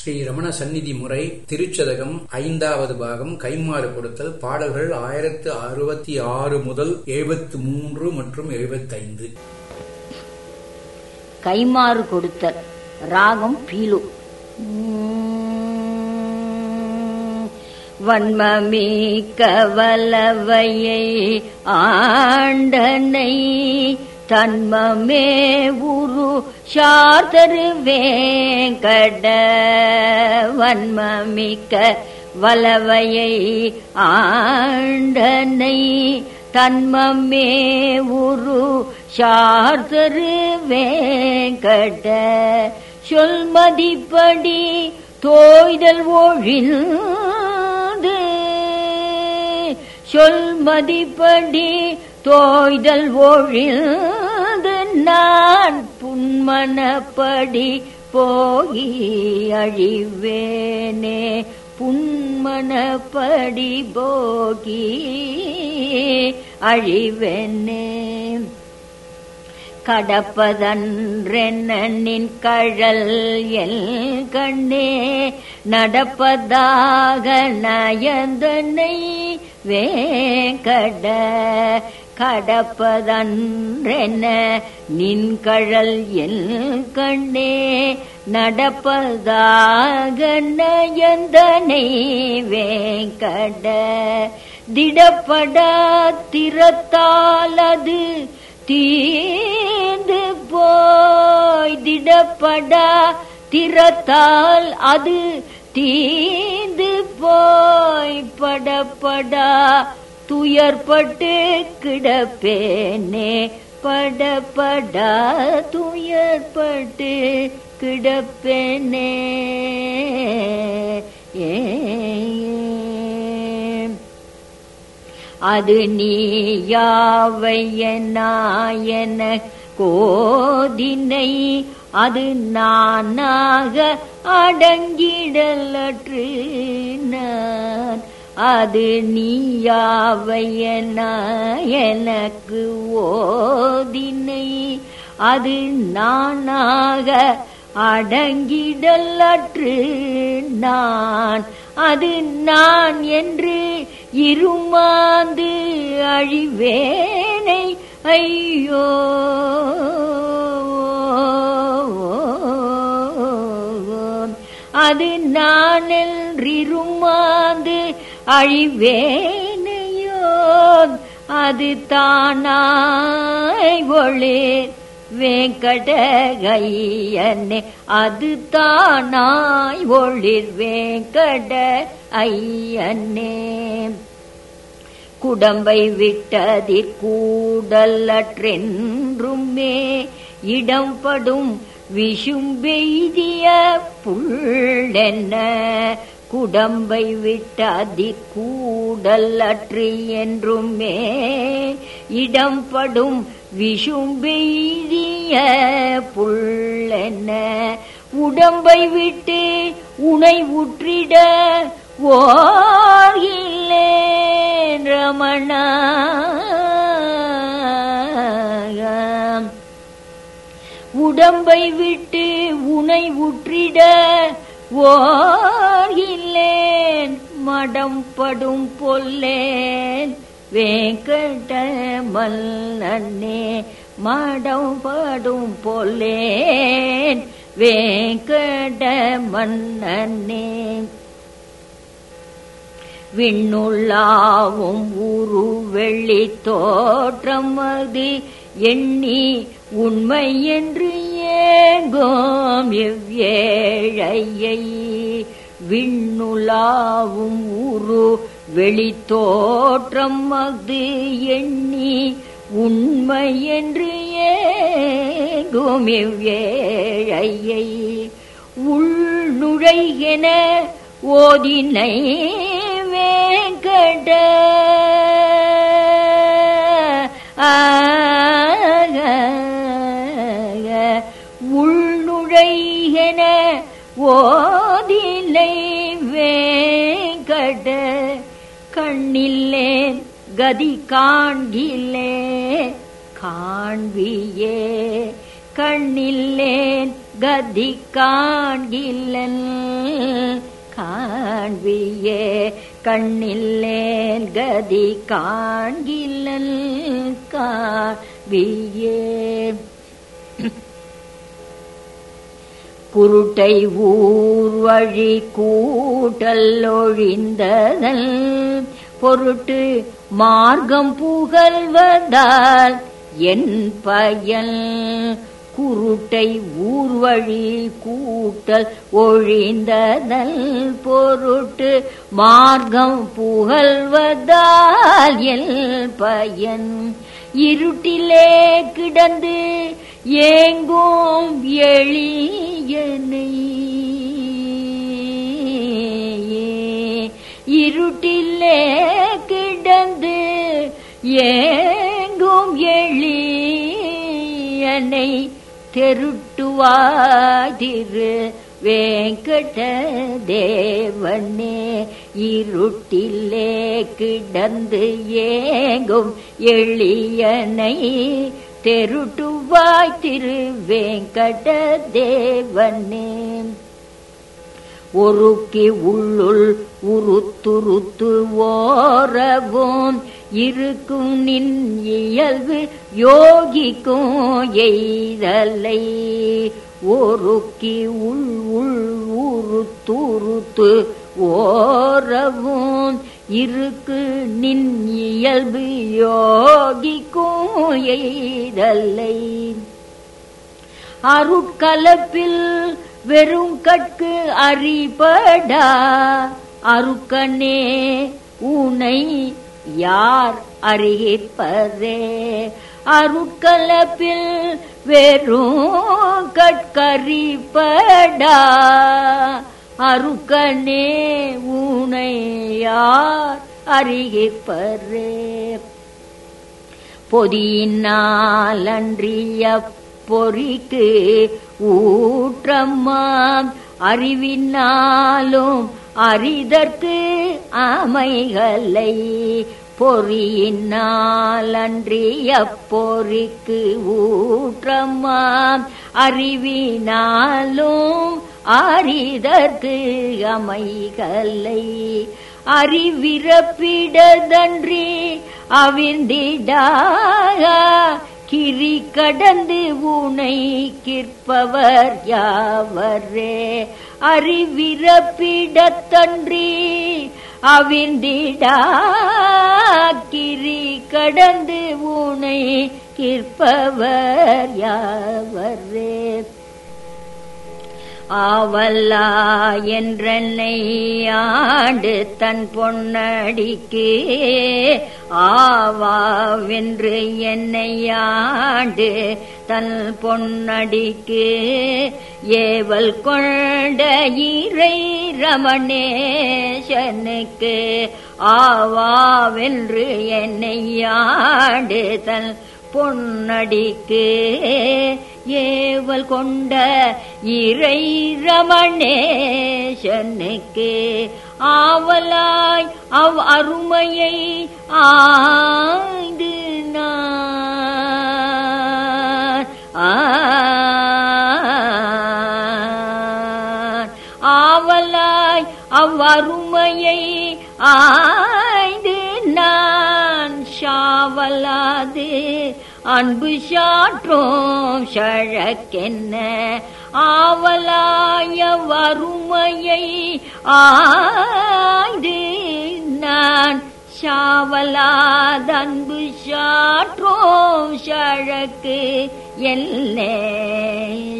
ஸ்ரீ ரமண சந்நிதி முறை திருச்சதகம் ஐந்தாவது பாகம் கைமாறு கொடுத்தல் பாடல்கள் ஆயிரத்து அறுபத்தி ஆறு முதல் எழுபத்து மூன்று மற்றும் எழுபத்தைந்து கைமாறு கொடுத்தல் ராகம் பீலு வன்மமிக்க வல்லவையை ஆண்டனை தன்மமே உரு சார்தரு வேங்கட வன்மமிக்க வலவையை ஆண்டனை தன்மமே உரு சார்தரு வேங்கட சொல்மதிப்படி தோய்தல் ஒழிந்து சொல்மதிப்படி தோய்தல் ஒழிந்து நான் புன்மனப்படி போகி அழிவேனே புன்மனப்படி போகி அழிவேனே கடப்பதன்றென்னின் கழல் எல் கண்ணே நடப்பதாக நயந்தனை வேங்கட கடப்பதன்றென்ன நின் கழல் எல் கண்ணே நடப்பதாக நயந்தனை வேங்கட திடப்படா திறத்தாலது தீந்து போய் திடப்படா திறத்தால் அது தீந்து போய் படப்படா துயர்பட்டு கிடப்பேனே படப்படா துயர்பட்டு கிடப்பேனே ஏ அது நீயாவையனாயன கோதினை அது நானாக அடங்கிடலற்று நான் அது நீயாவையன எனக்கு ஓதினை அது நானாக அடங்கிடலற்று நான் அது நான் என்று இருமாந்து அழிவேனை ஐயோ அது நான் என்றிருமாந்து அழிவேனையோ அது தானாய் ஒளேன் வேங்கடகையனே அது தானாய் ஒளிர் வேங்கட ஐயனே குடம்பை விட்டதிற் கூடலற்றென்றுமே இடம்படும் விஷும்பெய்திய புள்ளென்ன குடம்பை விட்டதி கூடலற்று என்றுமே இடம்படும் விஷும்பெய்திய புள்ளென்ன உடம்பை விட்டு உனை உற்றிட ஓர்கில்லேன் ரமணா உடம்பை விட்டு உனை உற்றிட ஓர்கில்லேன் மடம் படும் பொல்லேன் வேங்கட மல்லன்னே மடம் படும் பொல்லேன் வேங்கட மன்னனே விண்ணுள்ளாவும் உரு வெள்ளி தோற்றம் அது எண்ணி உண்மை என்று ஏங்கோம் எவ்வேழையை விண்ணுலாவும் ஊரு வெளித்தோற்றம் அது எண்ணி உண்மை என்று ஏங்கும் எவ்வேழையை உள்நுழைகென ஓதினை வேங்கட உள்நுழைகென ஓதினை வேங்கட கண்ணில்லேன் கதி காண்கில்லேன் காண்பியே கண்ணில்லேன் கதி காண்கில்லன் காண்பியே கண்ணில்லேன் கதி காண்கில்லல் காண்பியே குருட்டை ஊர் வழி கூட்டல் ஒழிந்ததல் பொருட்டு மார்க்கம் புகழ்வதால் என் பயன் குருட்டை ஊர்வழி கூட்டல் ஒழிந்ததல் பொருட்டு மார்க்கம் புகழ்வதால் எல் பயன் இருட்டிலே கிடந்து ஏங்கும் எளியனை இருட்டிலே கிடந்து ஏங்கும் எளியனை தெருட்டுவாதிரு வேங்கட தேவனே இருட்டிலே கிடந்து ஏங்கும் எளியனை தெருட்டுவாய் திரு வேங்கட தேவனே ஒருக்கி உள்ளுள் உருத்துருத்து ஓரவும் இருக்கும் நின் இயல்பு யோகிக்கும் எய்தலை ஒருக்கி உள் உள் உருத்துருத்து ஓரவும் இருக்கு நின் இயல்பு யோகிக்கும் எய்தலை அருட்கலப்பில் வெறும் கட்கு அறிபடா அருக்கனே உனை யார் அறிகிற்பதே அருட்கலப்பில் வெறும் கட்கறிப்படா அருக்கனே உனை யார் அறிகிற்பரே பொதியினால் அன்றிய பொறிக்கு ஊற்றம்மாம் அறிவினாலும் அரிதற்கு அமைகளை பொறியினால் அன்றிய பொறிக்கு ஊற்றம்மாம் அறிவினாலும் அரிதற்கு அமைகளை அறிவிறப்பிடதன்றி அவிர்ந்திடாக கிரி கடந்து உனை கிற்பவர் யாவரே அறிவிறப்பிடத்தன்றி அவிர்ந்திடா கிரி கடந்து உனை கிற்பவர் யாவரே ஆவல்லா என்றென்னை ஆண்டு தன் பொன்னடிக்கு ஆவாவென்று என்னை ஆண்டு தன் பொன்னடிக்கு ஏவல் கொண்ட இறை ரமணேசனுக்கு ஆவாவென்று என்னை ஆண்டு தன் பொன்னடிக்கு ஏவல் கொண்ட இறை ரமணேசனுக்கு ஆவலாய் அவ் அருமையை ஆய்ந்து நான் ஆவலாய் அவ்வருமையை ஆய்ந்து நான் ஷாவலாது அன்பு சாற்றோம் சழக்கென்ன ஆவலாய வறுமையை ஆய்ந்து நான் சாவலாதன்பு சாற்றோம் சழக்கு எல்லே